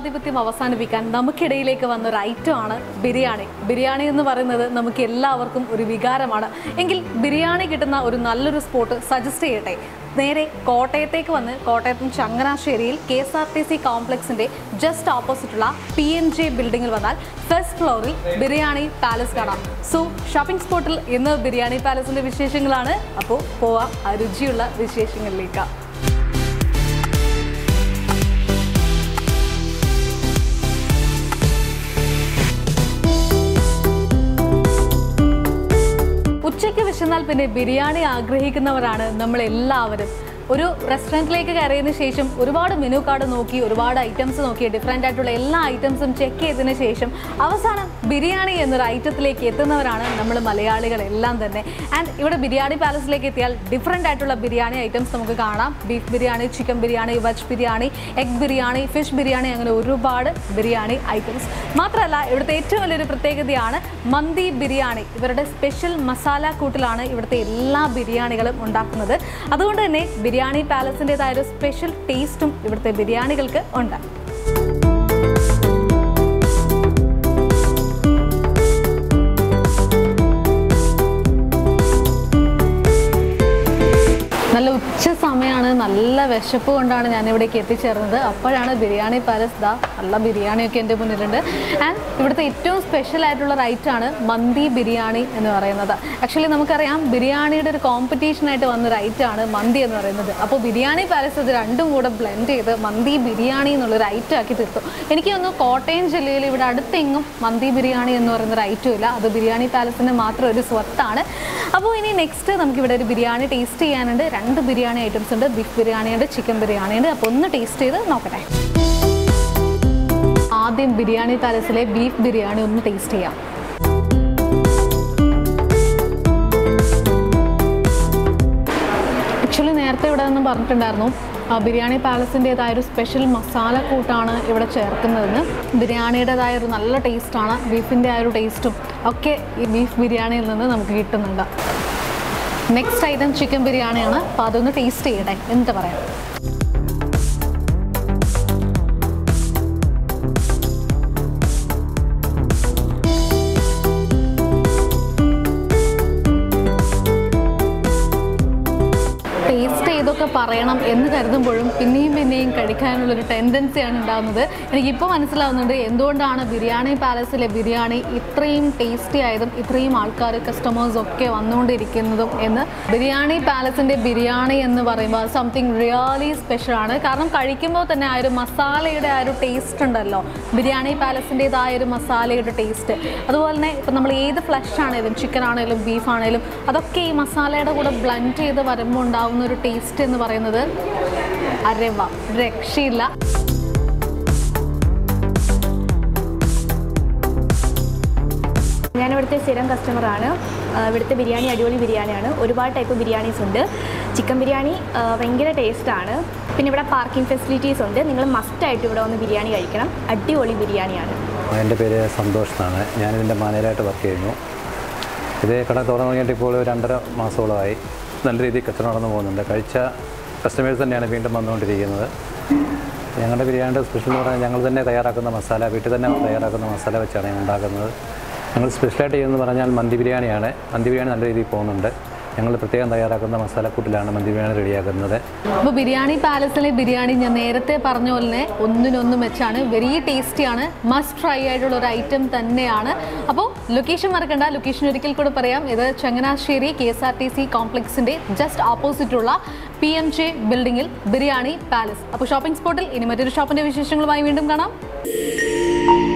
ഏകാധിപത്യം അവസാനിപ്പിക്കാൻ നമുക്കിടയിലേക്ക് വന്ന ഒരു ഐറ്റമാണ് ബിരിയാണി ബിരിയാണി എന്ന് പറയുന്നത് നമുക്ക് എല്ലാവർക്കും ഒരു വികാരമാണ് എങ്കിൽ ബിരിയാണി കിട്ടുന്ന ഒരു നല്ലൊരു സ്പോട്ട് സജസ്റ്റ് ചെയ്യട്ടെ നേരെ കോട്ടയത്തേക്ക് വന്ന് കോട്ടയത്തും ചങ്ങനാശ്ശേരിയിൽ K S R T C കോംപ്ലക്സിന്റെ ജസ്റ്റ് ഓപ്പോസിറ്റുള്ള പി എൻ ജെ ബിൽഡിംഗിൽ വന്നാൽ ഫസ്റ്റ് ഫ്ലോറിൽ ബിരിയാണി പാലസ് കാണാം സോ ഷോപ്പിംഗ് സ്പോട്ടിൽ ഇന്ന് ബിരിയാണി പാലസിന്റെ വിശേഷങ്ങളാണ് അപ്പോൾ പോവാം ആ രുചിയുള്ള വിശേഷങ്ങളിലേക്ക് ഉച്ചയ്ക്ക് വിശന്നാൽ പിന്നെ ബിരിയാണി ആഗ്രഹിക്കുന്നവരാണ് നമ്മൾ എല്ലാവരും ഒരു റെസ്റ്റോറൻറ്റിലേക്ക് കയറിയതിന് ശേഷം ഒരുപാട് മെനു കാർഡ് നോക്കി ഒരുപാട് ഐറ്റംസ് നോക്കി ഡിഫറെൻ്റ് ആയിട്ടുള്ള എല്ലാ ഐറ്റംസും ചെക്ക് ചെയ്തതിന് ശേഷം അവസാനം ബിരിയാണി എന്നൊരു ഐറ്റത്തിലേക്ക് എത്തുന്നവരാണ് നമ്മൾ മലയാളികളെല്ലാം തന്നെ ആൻഡ് ഇവിടെ ബിരിയാണി പാലസിലേക്ക് എത്തിയാൽ ഡിഫറെൻ്റ് ആയിട്ടുള്ള ബിരിയാണി ഐറ്റംസ് നമുക്ക് കാണാം beef biryani chicken biryani veg biryani egg biryani fish biryani അങ്ങനെ ഒരുപാട് ബിരിയാണി ഐറ്റംസ് മാത്രമല്ല ഇവിടുത്തെ ഏറ്റവും വലിയൊരു പ്രത്യേകതയാണ് മന്തി ബിരിയാണി ഇവരുടെ സ്പെഷ്യൽ മസാല കൂട്ടിലാണ് ഇവിടുത്തെ എല്ലാ ബിരിയാണികളും ഉണ്ടാക്കുന്നത് അതുകൊണ്ട് തന്നെ ബിരിയാണി പാലസിൻ്റെതായ ഒരു സ്പെഷ്യൽ ടേസ്റ്റും ഇവിടുത്തെ ബിരിയാണികൾക്ക് ഉണ്ട് നല്ല ഉച്ച സമയമാണ് നല്ല വിശപ്പ് കൊണ്ടാണ് ഞാൻ ഇവിടേക്ക് എത്തിച്ചേർന്നത് അപ്പോഴാണ് ബിരിയാണി പാലസ് ദാ നല്ല ബിരിയാണിയൊക്കെ എൻ്റെ മുന്നിലുണ്ട് ആൻഡ് ഇവിടുത്തെ ഏറ്റവും സ്പെഷ്യൽ ആയിട്ടുള്ള റൈറ്റാണ് മന്തി ബിരിയാണി എന്ന് പറയുന്നത് ആക്ച്വലി നമുക്കറിയാം ബിരിയാണിയുടെ ഒരു കോമ്പറ്റീഷനായിട്ട് വന്ന റൈറ്റാണ് മന്തി എന്ന് പറയുന്നത് അപ്പോൾ ബിരിയാണി പാലസ് ഇത് രണ്ടും കൂടെ ബ്ലെൻഡ് ചെയ്ത് മന്തി ബിരിയാണി എന്നുള്ളൊരു ഐറ്റം ആക്കി തീർത്തു എനിക്ക് തോന്നുന്നു കോട്ടയം ജില്ലയിൽ ഇവിടെ അടുത്തെങ്ങും മന്തി ബിരിയാണി എന്ന് പറയുന്ന ഒരു ഐറ്റം ഇല്ല അത് ബിരിയാണി പാലസിന് മാത്രം ഒരു സ്വത്താണ് അപ്പോൾ ഇനി നെക്സ്റ്റ് നമുക്കിവിടെ ഒരു ബിരിയാണി ടേസ്റ്റ് ചെയ്യാനുണ്ട് രണ്ട് ബിരിയാണി ഐറ്റംസ് ഉണ്ട് ബീഫ് ബിരിയാണി ഉണ്ട് ചിക്കൻ ബിരിയാണി ഉണ്ട് അപ്പോൾ ഒന്ന് ടേസ്റ്റ് ചെയ്ത് നോക്കട്ടെ ആദ്യം ബിരിയാണി പാലസിലെ ബീഫ് ബിരിയാണി ഒന്ന് ടേസ്റ്റ് ചെയ്യാം ആക്ച്വലി നേരത്തെ ഇവിടെ നിന്ന് പറഞ്ഞിട്ടുണ്ടായിരുന്നു ആ, ബിരിയാണി പാലസിൻ്റെതായ ഒരു സ്പെഷ്യൽ മസാല കൂട്ടാണ് ഇവിടെ ചേർക്കുന്നതെന്ന് ബിരിയാണിയുടേതായ ഒരു നല്ല ടേസ്റ്റാണ് ബീഫിൻ്റെ ആ ഒരു ടേസ്റ്റും ഒക്കെ ഈ ബീഫ് ബിരിയാണിയിൽ നിന്ന് നമുക്ക് കിട്ടുന്നുണ്ട് നെക്സ്റ്റ് ഐറ്റം ചിക്കൻ ബിരിയാണിയാണ് അപ്പോൾ അതൊന്ന് ടേസ്റ്റ് ചെയ്യട്ടെ എന്നിട്ട് പറയാം ടേസ്റ്റ് ചെയ്തൊക്കെ പറയണം എന്ന് കരുതുമ്പോഴും പിന്നെയും പിന്നെയും കഴിക്കാനുള്ളൊരു ടെൻഡൻസിയാണ് ഉണ്ടാകുന്നത് എനിക്കിപ്പോൾ മനസ്സിലാവുന്നുണ്ട് എന്തുകൊണ്ടാണ് ബിരിയാണി പാലസിലെ ബിരിയാണി ഇത്രയും ടേസ്റ്റി ആയതും ഇത്രയും ആൾക്കാർ കസ്റ്റമേഴ്സ് ഒക്കെ വന്നുകൊണ്ടിരിക്കുന്നതും എന്ന് ബിരിയാണി പാലസിൻ്റെ ബിരിയാണി എന്ന് പറയുമ്പോൾ സംതിങ് റിയലി സ്പെഷ്യൽ ആണ് കാരണം കഴിക്കുമ്പോൾ തന്നെ ആ ഒരു മസാലയുടെ ആ ഒരു ടേസ്റ്റ് ഉണ്ടല്ലോ ബിരിയാണി പാലസിൻ്റെതായ ഒരു മസാലയുടെ ടേസ്റ്റ് അതുപോലെ തന്നെ ഇപ്പം നമ്മൾ ഏത് ഫ്ലഷ് ആണെങ്കിലും ചിക്കൻ ആണെങ്കിലും ബീഫ് ആണെങ്കിലും അതൊക്കെ ഈ മസാലയുടെ കൂടെ ബ്ലെൻഡ് ചെയ്ത് വരുമ്പോൾ ഉണ്ടാവുന്ന ഒരു ടേസ്റ്റ് എന്ന് പറയുന്നത് അരവ രക്ഷയില്ല ഞാൻ ഇവിടുത്തെ സ്ഥിരം കസ്റ്റമറാണ് ആ, ഇവിടുത്തെ ബിരിയാണി അടിപൊളി ബിരിയാണിയാണ് ഒരുപാട് ടൈപ്പ് ബിരിയാണീസ് ഉണ്ട് ചിക്കൻ ബിരിയാണി ആ, ഭയങ്കര ടേസ്റ്റാണ് പിന്നെ ഇവിടെ പാർക്കിംഗ് ഫെസിലിറ്റീസ് ഉണ്ട് നിങ്ങൾ മസ്റ്റായിട്ട് ഇവിടെ വന്ന് ബിരിയാണി കഴിക്കണം അടിപൊളി ബിരിയാണിയാണ് എൻ്റെ പേര് സന്തോഷ് എന്നാണ് ഞാനിതിൻ്റെ മാനേജറായിട്ട് വർക്ക് ചെയ്യുന്നു ഇത് കട തുറന്നു തുടങ്ങിയിട്ട് ഇപ്പോൾ ഒരു രണ്ടര മാസത്തോളമായി നല്ല രീതിയിൽ കച്ചവടം നടന്നു പോകുന്നുണ്ട് കഴിച്ച കസ്റ്റമേഴ്സ് തന്നെയാണ് വീണ്ടും വന്നുകൊണ്ടിരിക്കുന്നത് ഞങ്ങളുടെ ബിരിയാണിയുടെ സ്പെഷ്യൽ എന്ന് പറഞ്ഞാൽ ഞങ്ങൾ തന്നെ തയ്യാറാക്കുന്ന മസാല വീട്ടിൽ തന്നെ തയ്യാറാക്കുന്ന മസാല വെച്ചാണ് ഞങ്ങൾ ഉണ്ടാക്കുന്നത് ഞങ്ങൾ സ്പെഷ്യലായിട്ട് ചെയ്യുന്നത് പറഞ്ഞാൽ മന്തി ബിരിയാണിയാണ് മന്തി ബിരിയാണി നല്ല രീതിയിൽ പോകുന്നുണ്ട് ഞങ്ങൾ പ്രത്യേകം തയ്യാറാക്കുന്ന മസാലക്കൂട്ടിലാണ് മന്തി ബിരിയാണി റെഡിയാക്കുന്നത് അപ്പോൾ ബിരിയാണി പാലസിലെ ബിരിയാണി ഞാൻ നേരത്തെ പറഞ്ഞ പോലെ തന്നെ ഒന്നിനൊന്നും വെച്ചാണ് വെരി ടേസ്റ്റിയാണ് മസ്റ്റ് ട്രൈ ആയിട്ടുള്ള ഒരു ഐറ്റം തന്നെയാണ് അപ്പോൾ ലൊക്കേഷൻ മറക്കണ്ട ലൊക്കേഷൻ ഒരിക്കൽ കൂടെ പറയാം ഇത് Changanassery K S R T C കോംപ്ലക്സിൻ്റെ ജസ്റ്റ് ഓപ്പോസിറ്റുള്ള പി എം ജെ ബിൽഡിങ്ങിൽ ബിരിയാണി പാലസ് അപ്പോൾ ഷോപ്പിംഗ് സ്പോട്ടിൽ ഇനി മറ്റൊരു ഷോപ്പിൻ്റെ വിശേഷങ്ങളുമായി വീണ്ടും കാണാം